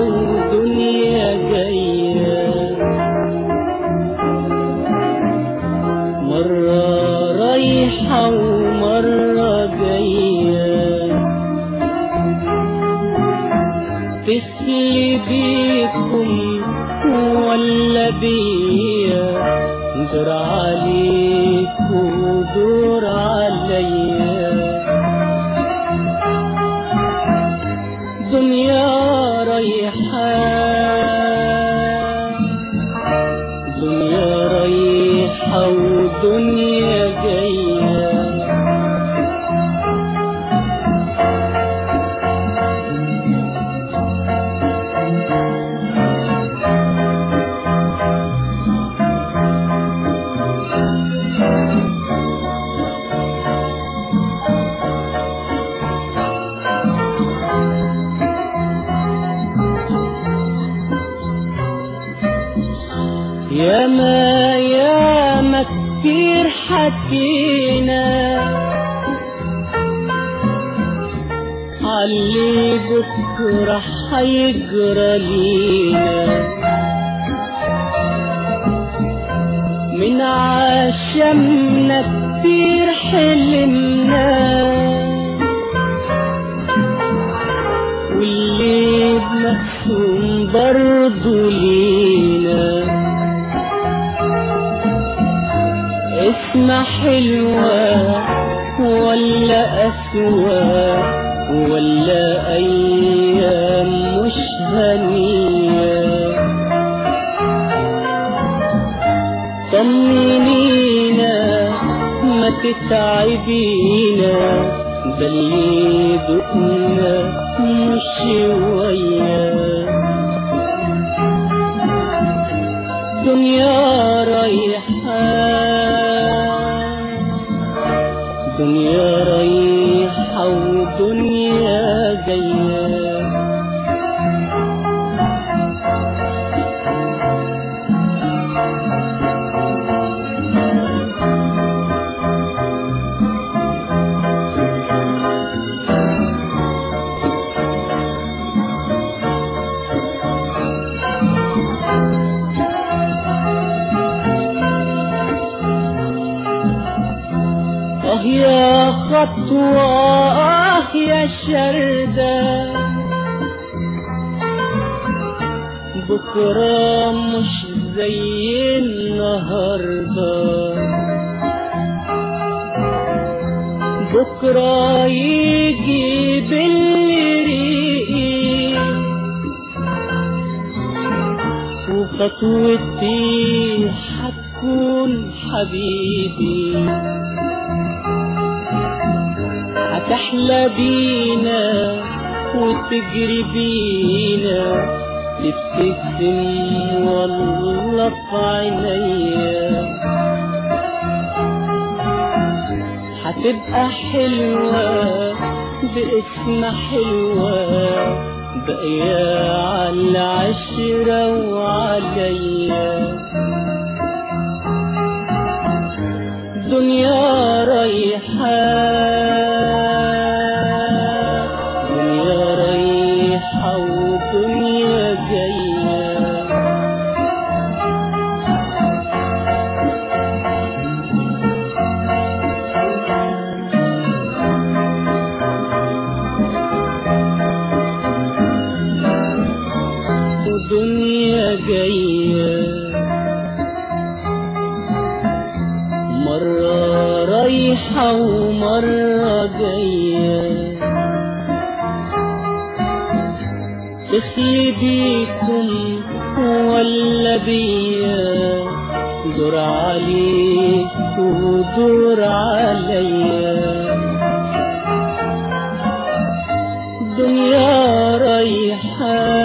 ودنيا جاية مرة رايحة ومرة جاية تسلي بيكم ولا بيا دور عليك ودور عليا دنيا رايحة دنيا رايحة ودنيا جاية يا ما يا ما كتير حكينا علي بكرة حيجرى لينا من عشمنا كتير حلمنا واللي مقسوم برضو لينا اسمها حلوة ولا أسوأ ولا أيام مش هنية طمنينا ما تتعبينا ده اللي دقنا مش شوية دنيا رايحة دنيا رايحة ودنيا جاية آه يا خطوة آه يا شردة بكرة مش زي النهاردة بكرة يجي بالريق وخطوتي حتكون حبيبي هتحلى بينا وتجري بينا تبتسم والله في عينيا هتبقى حلوة باسم حلوة باقية على العشرة وعليا دنيا رايحة دنيا رايحة ودنيا جاية ودنيا جايه مرة رايحة ومرة جاية تخلي بيكم ولا بيا دور عليك ودور عليا دنيا رايحة